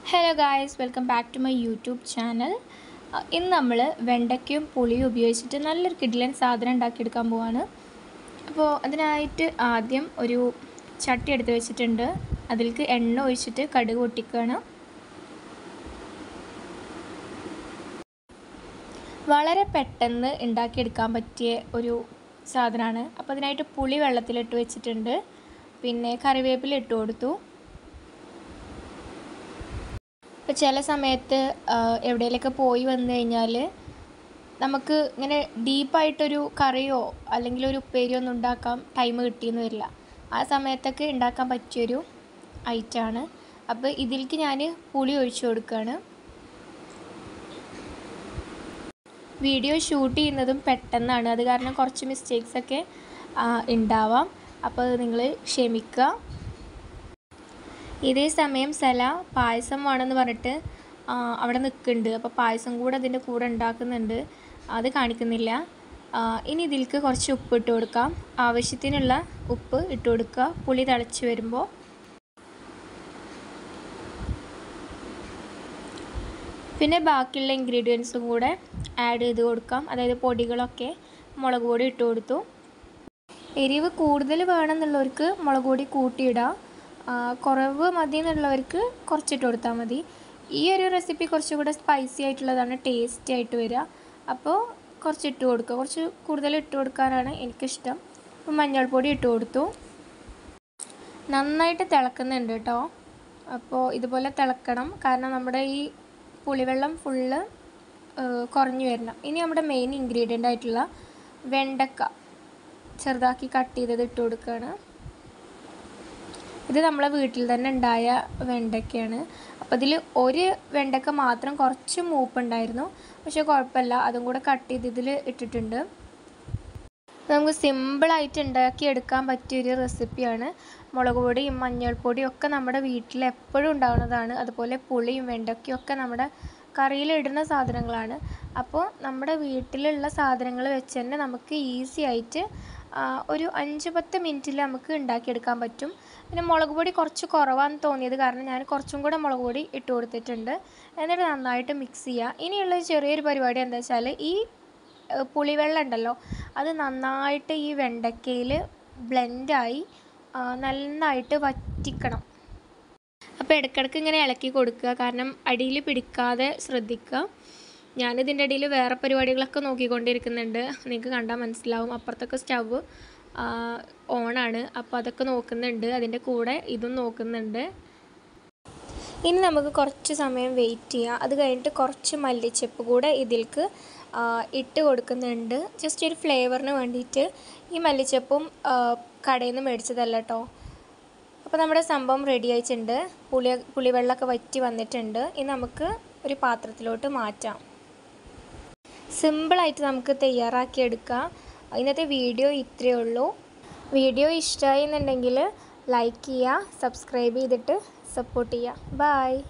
hello guys welcome back to my YouTube channel ഇന്ന് നമ്മൾ വെണ്ടയ്ക്കയും പുളിയും ഉപയോഗിച്ചിട്ട് നല്ലൊരു കിഡിലൻ സാധനം ഉണ്ടാക്കിയെടുക്കാൻ പോവാണ് അപ്പോൾ അതിനായിട്ട് ആദ്യം ഒരു ചട്ടി എടുത്ത് വെച്ചിട്ടുണ്ട് അതിലേക്ക് എണ്ണ ഒഴിച്ചിട്ട് കടുക് പൊട്ടിക്കുകയാണ് വളരെ പെട്ടെന്ന് ഉണ്ടാക്കിയെടുക്കാൻ പറ്റിയ ഒരു സാധനമാണ് അപ്പോൾ അതിനായിട്ട് പുളി വെള്ളത്തിലിട്ട് വെച്ചിട്ടുണ്ട് പിന്നെ കറിവേപ്പില ഇട്ട് കൊടുത്തു ഇപ്പോൾ ചില സമയത്ത് എവിടെയെങ്കിലൊക്കെ പോയി വന്നു കഴിഞ്ഞാൽ നമുക്ക് ഇങ്ങനെ ഡീപ്പായിട്ടൊരു കറിയോ അല്ലെങ്കിൽ ഒരു ഉപ്പേരിയോ ഒന്നും ഉണ്ടാക്കാൻ ടൈം കിട്ടിയെന്ന് വരില്ല ആ സമയത്തൊക്കെ ഉണ്ടാക്കാൻ പറ്റിയൊരു ഐറ്റമാണ് അപ്പോൾ ഇതിലേക്ക് ഞാൻ പുളി ഒഴിച്ചു കൊടുക്കുകയാണ് വീഡിയോ ഷൂട്ട് ചെയ്യുന്നതും പെട്ടെന്നാണ് അത് കാരണം കുറച്ച് മിസ്റ്റേക്സ് ഒക്കെ ഉണ്ടാവാം അപ്പോൾ നിങ്ങൾ ക്ഷമിക്കുക ഇതേ സമയം സല പായസം വേണമെന്ന് പറഞ്ഞിട്ട് അവിടെ നിൽക്കുന്നുണ്ട് അപ്പോൾ പായസം കൂടെ അതിൻ്റെ കൂടെ ഉണ്ടാക്കുന്നുണ്ട് അത് കാണിക്കുന്നില്ല ഇനി ഇതിലേക്ക് കുറച്ച് ഉപ്പ് ഇട്ട് കൊടുക്കാം ആവശ്യത്തിനുള്ള ഉപ്പ് ഇട്ട് കൊടുക്കുക പുളി തിളച്ച് വരുമ്പോൾ പിന്നെ ബാക്കിയുള്ള ഇൻഗ്രീഡിയൻസും കൂടെ ആഡ് ചെയ്ത് കൊടുക്കാം അതായത് പൊടികളൊക്കെ മുളക് പൊടി ഇട്ട് കൊടുത്തു എരിവ് കൂടുതൽ വേണമെന്നുള്ളവർക്ക് മുളക് പൊടി കൂട്ടിയിടാം കുറവ് മതി എന്നുള്ളവർക്ക് കുറച്ചിട്ട് കൊടുത്താൽ മതി ഈ ഒരു റെസിപ്പി കുറച്ചുകൂടെ സ്പൈസി ആയിട്ടുള്ളതാണ് ടേസ്റ്റി ആയിട്ട് വരിക അപ്പോൾ കുറച്ചിട്ട് കൊടുക്കുക കുറച്ച് കൂടുതൽ ഇട്ട് കൊടുക്കാനാണ് എനിക്കിഷ്ടം അപ്പോൾ മഞ്ഞൾപ്പൊടി ഇട്ട് കൊടുത്തു നന്നായിട്ട് തിളക്കുന്നുണ്ട് കേട്ടോ അപ്പോൾ ഇതുപോലെ തിളക്കണം കാരണം നമ്മുടെ ഈ പുളിവെള്ളം ഫുള്ള് കുറഞ്ഞു വരണം ഇനി നമ്മുടെ മെയിൻ ഇൻഗ്രീഡിയൻ്റ് ആയിട്ടുള്ള വെണ്ടക്ക ചെറുതാക്കി കട്ട് ചെയ്തത് ഇട്ട് കൊടുക്കുകയാണ് ഇത് നമ്മളെ വീട്ടിൽ തന്നെ ഉണ്ടായ വെണ്ടയ്ക്കയാണ് അപ്പോൾ ഇതിൽ ഒരു വെണ്ടക്ക മാത്രം കുറച്ച് മൂപ്പുണ്ടായിരുന്നു പക്ഷേ കുഴപ്പമില്ല അതും കൂടെ കട്ട് ചെയ്ത് ഇതിൽ ഇട്ടിട്ടുണ്ട് നമുക്ക് സിമ്പിളായിട്ട് ഉണ്ടാക്കി എടുക്കാൻ പറ്റിയൊരു റെസിപ്പിയാണ് മുളക് പൊടിയും മഞ്ഞൾപ്പൊടിയും ഒക്കെ നമ്മുടെ വീട്ടിൽ എപ്പോഴും ഉണ്ടാകുന്നതാണ് അതുപോലെ പുളിയും വെണ്ടയ്ക്കയും ഒക്കെ നമ്മുടെ കറിയിൽ ഇടുന്ന സാധനങ്ങളാണ് അപ്പോൾ നമ്മുടെ വീട്ടിലുള്ള സാധനങ്ങൾ വെച്ച് തന്നെ നമുക്ക് ഈസി ആയിട്ട് ഒരു അഞ്ച് പത്ത് മിനിറ്റിൽ നമുക്ക് ഉണ്ടാക്കിയെടുക്കാൻ പറ്റും പിന്നെ മുളക് പൊടി കുറച്ച് കുറവാണെന്ന് തോന്നിയത് കാരണം ഞാൻ കുറച്ചും കൂടെ മുളക് പൊടി ഇട്ട് കൊടുത്തിട്ടുണ്ട് എന്നിട്ട് നന്നായിട്ട് മിക്സ് ചെയ്യുക ഇനിയുള്ള ചെറിയൊരു പരിപാടി എന്താ വെച്ചാൽ ഈ പുളിവെള്ളം ഉണ്ടല്ലോ അത് നന്നായിട്ട് ഈ വെണ്ടയ്ക്കയിൽ ബ്ലെൻഡായി നന്നായിട്ട് വറ്റിക്കണം അപ്പോൾ ഇടയ്ക്കിടയ്ക്ക് ഇങ്ങനെ ഇളക്കി കൊടുക്കുക കാരണം അടിയിൽ പിടിക്കാതെ ശ്രദ്ധിക്കുക ഞാനിതിൻ്റെ ഇടയിൽ വേറെ പരിപാടികളൊക്കെ നോക്കിക്കൊണ്ടിരിക്കുന്നുണ്ട് നിങ്ങൾക്ക് കണ്ടാൽ മനസ്സിലാവും അപ്പുറത്തൊക്കെ സ്റ്റവ് ഓണാണ് അപ്പോൾ അതൊക്കെ നോക്കുന്നുണ്ട് അതിൻ്റെ കൂടെ ഇതും നോക്കുന്നുണ്ട് ഇനി നമുക്ക് കുറച്ച് സമയം വെയിറ്റ് ചെയ്യാം അത് കഴിഞ്ഞിട്ട് കുറച്ച് മല്ലിച്ചപ്പ് കൂടെ ഇതിലേക്ക് ഇട്ട് കൊടുക്കുന്നുണ്ട് ജസ്റ്റ് ഒരു ഫ്ലേവറിന് വേണ്ടിയിട്ട് ഈ മല്ലിച്ചപ്പും കടയിൽ നിന്ന് മേടിച്ചതല്ല കേട്ടോ അപ്പോൾ നമ്മുടെ സംഭവം റെഡി ആയിട്ടുണ്ട് പുളി പുളിവെള്ളമൊക്കെ വറ്റി വന്നിട്ടുണ്ട് ഇനി നമുക്ക് ഒരു പാത്രത്തിലോട്ട് മാറ്റാം സിമ്പിളായിട്ട് നമുക്ക് തയ്യാറാക്കി എടുക്കാം ഇന്നത്തെ വീഡിയോ ഇത്രയേ ഉള്ളൂ വീഡിയോ ഇഷ്ടമായി എന്നുണ്ടെങ്കിൽ ലൈക്ക് ചെയ്യുക സബ്സ്ക്രൈബ് ചെയ്തിട്ട് സപ്പോർട്ട് ചെയ്യുക ബായ്